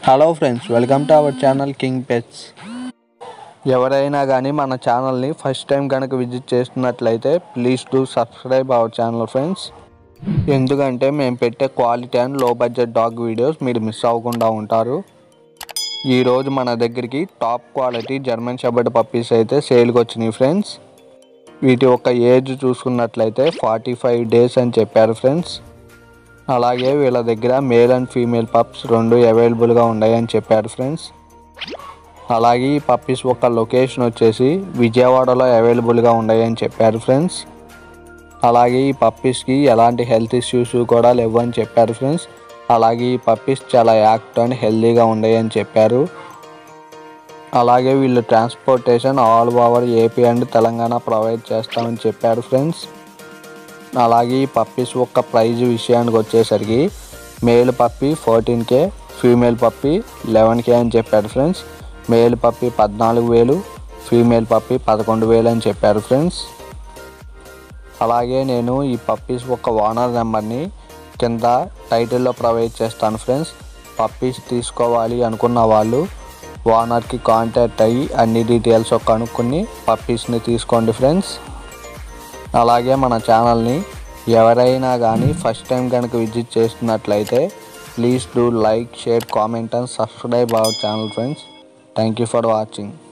hello friends welcome to our channel King Pets ఎవరైనా కానీ మన ఛానల్ని ఫస్ట్ టైం కనుక విజిట్ చేస్తున్నట్లయితే please do subscribe our channel friends ఎందుకంటే మేము పెట్టే quality and low budget dog videos మీరు మిస్ అవ్వకుండా ఉంటారు ఈరోజు మన దగ్గరికి top quality German shepherd puppies అయితే సేల్కి వచ్చినాయి ఫ్రెండ్స్ వీటి యొక్క ఏజ్ చూసుకున్నట్లయితే ఫార్టీ ఫైవ్ డేస్ అని చెప్పారు ఫ్రెండ్స్ అలాగే వీళ్ళ దగ్గర మేల్ అండ్ ఫీమేల్ పప్స్ రెండు అవైలబుల్గా ఉన్నాయని చెప్పారు ఫ్రెండ్స్ అలాగే ఈ పప్పీస్ ఒక లొకేషన్ వచ్చేసి విజయవాడలో అవైలబుల్గా ఉన్నాయని చెప్పారు ఫ్రెండ్స్ అలాగే ఈ పప్పీస్కి ఎలాంటి హెల్త్ ఇష్యూస్ కూడా లేవని చెప్పారు ఫ్రెండ్స్ అలాగే ఈ పప్పీస్ చాలా యాక్టివ్ అండ్ హెల్తీగా ఉన్నాయని చెప్పారు అలాగే వీళ్ళు transportation all over AP and Telangana provide చేస్తామని చెప్పారు ఫ్రెండ్స్ అలాగే ఈ పప్పీస్ యొక్క ప్రైజ్ విషయానికి వచ్చేసరికి male puppy fourteen K female puppy eleven K అని చెప్పారు ఫ్రెండ్స్ మేల్ పప్పి పద్నాలుగు వేలు ఫీమేల్ పప్పి పదకొండు వేలు అని చెప్పారు ఫ్రెండ్స్ అలాగే నేను ఈ పప్పీస్ యొక్క ఓనర్ నెంబర్ని కింద టైటిల్లో ప్రొవైడ్ చేస్తాను ఫ్రెండ్స్ పప్పీస్ తీసుకోవాలి అనుకున్న వాళ్ళు ఓనర్కి కాంటాక్ట్ అయ్యి అన్ని డీటెయిల్స్ కనుక్కొని పప్పీస్ని తీసుకోండి ఫ్రెండ్స్ అలాగే మన ఛానల్ని ఎవరైనా కానీ ఫస్ట్ టైం కనుక విజిట్ చేస్తున్నట్లయితే please do like share comment and subscribe our channel friends thank you for watching